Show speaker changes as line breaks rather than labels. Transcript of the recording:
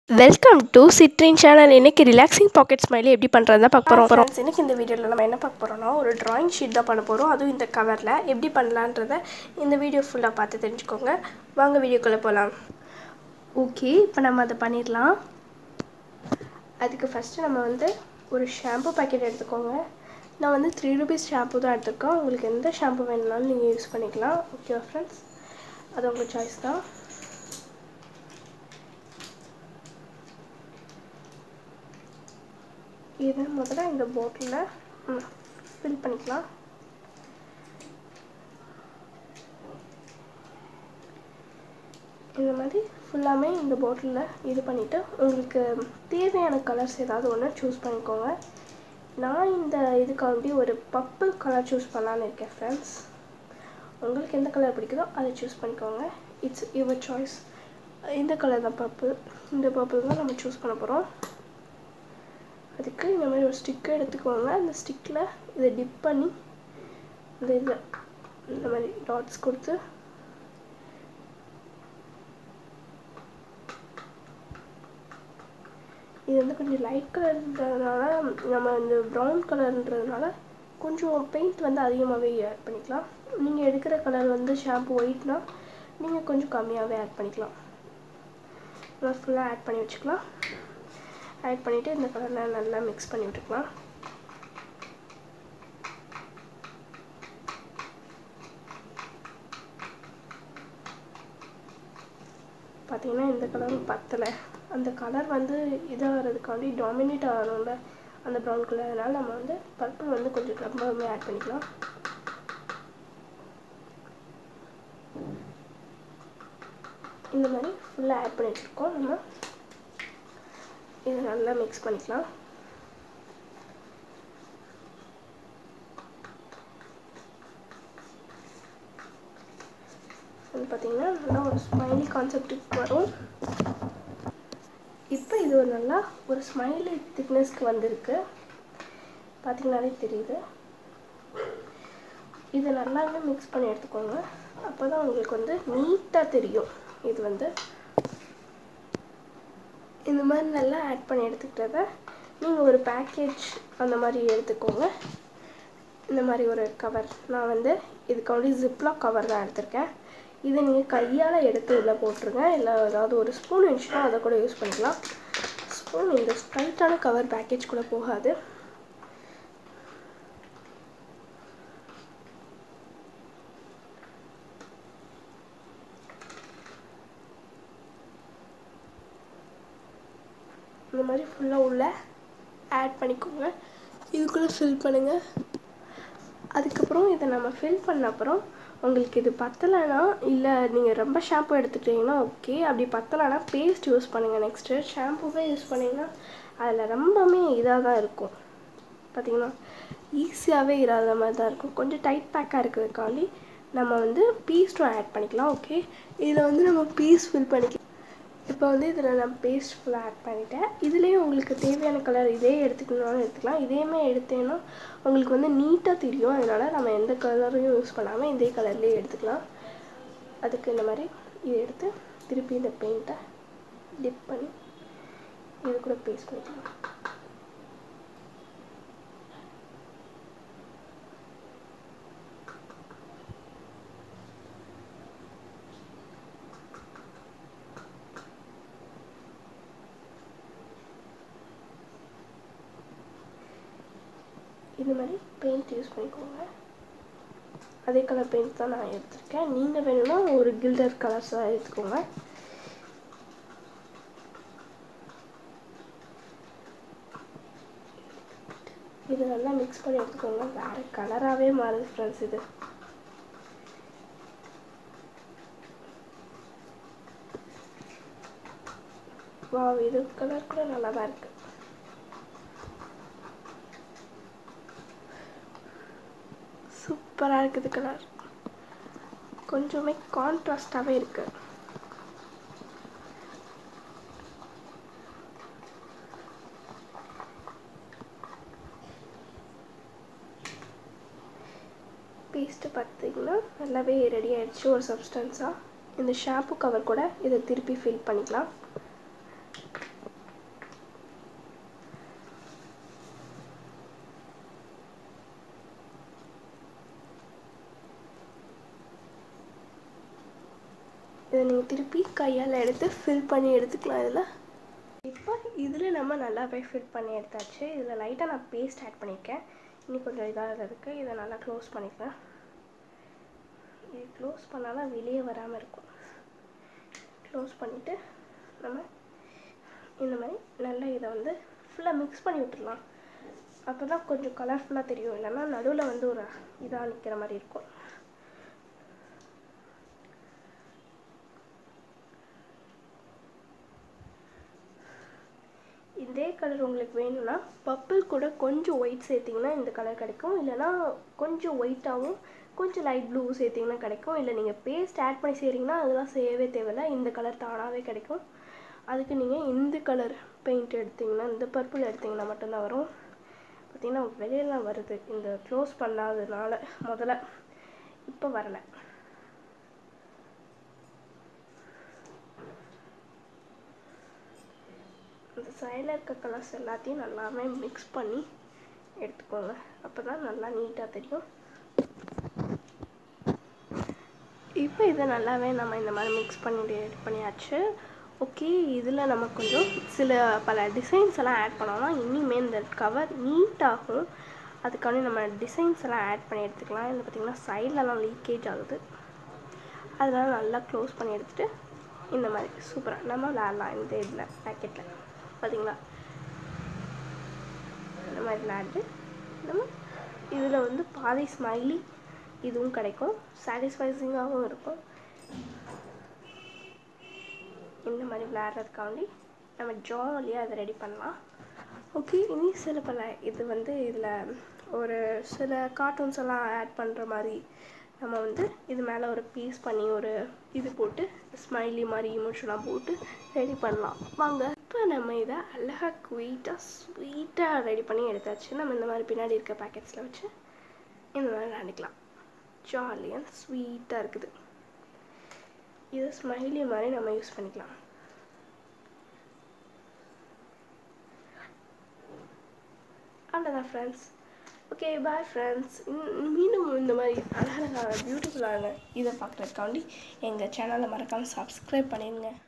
welcome to Citrine channel இன்னைக்கு relaxing pocket smiley எப்படி பண்ணுறது தான் பார்க்க போகிறோம் ஃப்ரெண்ட்ஸ் இன்னைக்கு இந்த வீடியோவில் நம்ம என்ன பார்க்க போகிறோம்னா ஒரு டிராயிங் ஷீட் தான் பண்ண போகிறோம் அதுவும் இந்த கவரில் எப்படி பண்ணலான்றத இந்த வீடியோ ஃபுல்லாக பார்த்து தெரிஞ்சுக்கோங்க வாங்க வீடியோக்குள்ளே போகலாம் ஓகே இப்போ நம்ம அதை பண்ணிடலாம் அதுக்கு ஃபஸ்ட்டு நம்ம வந்து ஒரு ஷாம்பு பாக்கெட் எடுத்துக்கோங்க நான் வந்து த்ரீ ருபீஸ் ஷாம்பு தான் எடுத்திருக்கேன் உங்களுக்கு எந்த ஷாம்பு வேணுனாலும் நீங்கள் யூஸ் பண்ணிக்கலாம் ஓகேவா ஃப்ரெண்ட்ஸ் அது உங்கள் சாய்ஸ் தான் இதை முதல்ல இந்த பாட்டிலில் ஃபில் பண்ணிக்கலாம் இந்த மாதிரி ஃபுல்லாமே இந்த பாட்டிலில் இது பண்ணிவிட்டு உங்களுக்கு தேவையான கலர்ஸ் ஏதாவது ஒன்று சூஸ் பண்ணிக்கோங்க நான் இந்த இதுக்காண்டி ஒரு பர்பிள் கலர் சூஸ் பண்ணலான்னு இருக்கேன் ஃப்ரெண்ட்ஸ் உங்களுக்கு எந்த கலர் பிடிக்குதோ அதை சூஸ் பண்ணிக்கோங்க இட்ஸ் யுவர் சாய்ஸ் இந்த கலர் தான் பர்பிள் இந்த பர்பிள் தான் நம்ம சூஸ் பண்ண போகிறோம் அதுக்கு இந்த மாதிரி ஒரு ஸ்டிக்கை எடுத்துக்கோங்க அந்த ஸ்டிக்கில் இதை டிப் பண்ணி இந்த இதில் இந்த மாதிரி டாட்ஸ் கொடுத்து இது வந்து கொஞ்சம் லைட் கலர்ன்றதுனால நம்ம இந்த ப்ரௌன் கலர்ன்றதுனால கொஞ்சம் பெயிண்ட் வந்து அதிகமாகவே ஆட் பண்ணிக்கலாம் நீங்கள் எடுக்கிற கலர் வந்து ஷாம்பு ஒயிட்னா நீங்கள் கொஞ்சம் கம்மியாகவே ஆட் பண்ணிக்கலாம் ஃபுல்லாக ஆட் பண்ணி வச்சுக்கலாம் ஆட் பண்ணிவிட்டு இந்த கலரில் நல்லா மிக்ஸ் பண்ணி விட்டுக்கலாம் பார்த்தீங்கன்னா இந்த கலரும் பத்தலை அந்த கலர் வந்து இதாகிறதுக்காண்டி டாமினேட் ஆகணும்ல அந்த ப்ரௌன் கலர் அதனால் நம்ம வந்து பர்பிள் வந்து கொஞ்சம் ரொம்பவுமே ஆட் பண்ணிக்கலாம் இந்த மாதிரி ஃபுல்லாக ஆட் பண்ணி வச்சுருக்கோம் நம்ம இதை நல்லா மிக்ஸ் பண்ணிக்கலாம் அது பார்த்திங்கன்னா நல்லா ஒரு ஸ்மைலி கான்செப்டுக்கு வரும் இப்போ இது ஒரு நல்லா ஒரு ஸ்மைலி திக்னஸ்க்கு வந்திருக்கு பார்த்திங்கனாலே தெரியுது இதை நல்லாவே மிக்ஸ் பண்ணி எடுத்துக்கோங்க அப்போ தான் உங்களுக்கு வந்து நீட்டாக தெரியும் இது வந்து இந்த மாதிரி நல்லா ஆட் பண்ணி எடுத்துக்கிட்டத நீங்கள் ஒரு பேக்கேஜ் அந்த மாதிரி எடுத்துக்கோங்க இந்த மாதிரி ஒரு கவர் நான் வந்து இதுக்காண்டி ஜிப்லாக் கவர் தான் எடுத்திருக்கேன் இதை நீங்கள் கையால் எடுத்து உள்ளே போட்டுருங்க இல்லை ஏதாவது ஒரு ஸ்பூன் இருந்துச்சுன்னா அதை கூட யூஸ் பண்ணிக்கலாம் ஸ்பூன் இந்த ஸ்ட்ரைட்டான கவர் பேக்கேஜ் கூட போகாது இந்த மாதிரி ஃபுல்லாக உள்ள ஆட் பண்ணிக்கோங்க இதுக்குள்ளே ஃபில் பண்ணுங்கள் அதுக்கப்புறம் இதை நம்ம ஃபில் பண்ண அப்புறம் உங்களுக்கு இது பத்தலைன்னா இல்லை நீங்கள் ரொம்ப ஷாம்பு எடுத்துக்கிட்டிங்கன்னா ஓகே அப்படி பத்தலைன்னா பேஸ்ட் யூஸ் பண்ணுங்கள் நெக்ஸ்ட்டு ஷாம்புவே யூஸ் பண்ணிங்கன்னா அதில் ரொம்பவுமே இதாக தான் இருக்கும் பார்த்திங்கன்னா ஈஸியாகவே இராத மாதிரி தான் இருக்கும் கொஞ்சம் டைட் பேக்காக இருக்கிறதுக்காண்டி நம்ம வந்து பீஸ்டும் ஆட் பண்ணிக்கலாம் ஓகே இதில் வந்து நம்ம பீஸ் ஃபில் பண்ணிக்கலாம் இப்போ வந்து இதில் நான் பேஸ்ட் ஃபுல்லாக ஆட் பண்ணிட்டேன் இதுலேயே உங்களுக்கு தேவையான கலர் இதே எடுத்துக்கணும்னாலும் எடுத்துக்கலாம் இதேமே எடுத்தேன்னா உங்களுக்கு வந்து நீட்டாக தெரியும் அதனால் நம்ம எந்த கலரையும் யூஸ் பண்ணாமல் இதே கலர்லேயே எடுத்துக்கலாம் அதுக்கு இந்த மாதிரி இதை எடுத்து திருப்பி இந்த பெயிண்ட்டை டிப் பண்ணி இது கூட பேஸ்ட் பண்ணிக்கலாம் இந்த மாதிரி பெயிண்ட் யூஸ் பண்ணிக்கோங்க அதே கலர் பெயிண்ட் தான் நான் எடுத்திருக்கேன் நீங்கள் வேணும்னா ஒரு கில்டர் கலர்ஸாக எடுத்துக்கோங்க இது நல்லா மிக்ஸ் பண்ணி எடுத்துக்கோங்க வேறு கலராகவே மாறுது ஃப்ரெண்ட்ஸ் இது வா இது கலர் கூட நல்லா தான் இருக்குது சூப்பராக இருக்குது கலர் கொஞ்சமே கான்ட்ராஸ்டாகவே இருக்குது பேஸ்ட்டு பார்த்திங்கன்னா நல்லாவே ரெடி ஆகிடுச்சு ஒரு சப்ஸ்டன்ஸாக இந்த ஷாம்பு கவர் கூட இதை திருப்பி ஃபில் பண்ணிக்கலாம் இதை நீங்கள் திருப்பி கையால் எடுத்து ஃபில் பண்ணி எடுத்துக்கலாம் இதில் இப்போ இதில் நம்ம நல்லாவே ஃபில் பண்ணி எடுத்தாச்சு இதில் லைட்டாக நான் பேஸ்ட் ஆட் பண்ணியிருக்கேன் இன்னும் கொஞ்சம் இதாக இருக்குது இதை நல்லா க்ளோஸ் பண்ணிக்கிறேன் இது க்ளோஸ் பண்ணாலும் வெளியே வராமல் இருக்கும் க்ளோஸ் பண்ணிவிட்டு நம்ம இந்த மாதிரி நல்லா இதை வந்து ஃபுல்லாக மிக்ஸ் பண்ணி விட்டுடலாம் அப்போ தான் கொஞ்சம் கலர்ஃபுல்லாக தெரியும் இல்லைன்னா நடுவில் வந்து ஒரு இதாக நிற்கிற மாதிரி இருக்கும் இதே கலர் உங்களுக்கு வேணும்னா பர்பிள் கூட கொஞ்சம் ஒயிட் சேர்த்திங்கன்னா இந்த கலர் கிடைக்கும் இல்லைனா கொஞ்சம் ஒயிட்டாகவும் கொஞ்சம் லைட் ப்ளூ சேர்த்திங்கன்னா கிடைக்கும் இல்லை நீங்கள் பேஸ்ட் ஆட் பண்ணி செய்கிறீங்கன்னா அதெல்லாம் செய்யவே தேவையில்ல இந்த கலர் தானாகவே கிடைக்கும் அதுக்கு நீங்கள் இந்த கலர் பெயிண்ட் எடுத்திங்கன்னா இந்த பர்பிள் எடுத்திங்கன்னா மட்டும்தான் வரும் பார்த்திங்கன்னா வெளியெல்லாம் வருது இந்த க்ளோஸ் பண்ணாததுனால முதல்ல இப்போ வரலை இந்த சைடில் இருக்க கலர்ஸ் எல்லாத்தையும் நல்லாவே மிக்ஸ் பண்ணி எடுத்துக்கோங்க அப்போ தான் நல்லா நீட்டாக தெரியும் இப்போ இதை நல்லாவே நம்ம இந்த மாதிரி மிக்ஸ் பண்ணி இது பண்ணியாச்சு ஓகே இதில் நம்ம கொஞ்சம் சில பல டிசைன்ஸ் எல்லாம் ஆட் பண்ணோம்னா இனிமேல் இந்த கவர் நீட்டாகும் அதுக்காண்டி நம்ம டிசைன்ஸ் எல்லாம் ஆட் பண்ணி எடுத்துக்கலாம் இதில் பார்த்திங்கன்னா சைட்லலாம் லீக்கேஜ் ஆகுது அதனால் நல்லா க்ளோஸ் பண்ணி எடுத்துகிட்டு இந்த மாதிரி சூப்பராக நம்ம விளாட்லாம் இந்த இதில் பேக்கெட்டில் பார்த்தீங்களா இந்த மாதிரி விளாண்டு நம்ம இதில் வந்து பாதி ஸ்மைலி இதுவும் கிடைக்கும் சாட்டிஸ்ஃபைசிங்காகவும் இருக்கும் இந்த மாதிரி விளையாடுறதுக்காண்டி நம்ம ஜாலியாக அதை ரெடி பண்ணலாம் ஓகே இனி சில பல இது வந்து இதில் ஒரு சில கார்ட்டூன்ஸ் எல்லாம் ஆட் பண்ணுற மாதிரி நம்ம வந்து இது மேலே ஒரு பீஸ் பண்ணி ஒரு இது போட்டு ஸ்மைலி மாதிரி இமோஷனாக போட்டு ரெடி பண்ணலாம் வாங்க இப்போ நம்ம இதை அழகாக குயிட்டாக ஸ்வீட்டாக ரெடி பண்ணி எடுத்தாச்சு நம்ம இந்த மாதிரி பின்னாடி இருக்க பேக்கெட்ஸில் வச்சு இந்த மாதிரி விளையாண்டிக்கலாம் ஜாலியாக ஸ்வீட்டாக இருக்குது இது ஸ்மைலி மாதிரி நம்ம யூஸ் பண்ணிக்கலாம் அவ்வளோதான் ஃப்ரெண்ட்ஸ் ஓகே பாய் ஃப்ரெண்ட்ஸ் மீண்டும் இந்த மாதிரி அழகழகான பியூட்டிஃபுல்லான இதை பார்க்குறதுக்காண்டி எங்கள் சேனலை மறக்காமல் சப்ஸ்கிரைப் பண்ணிடுங்க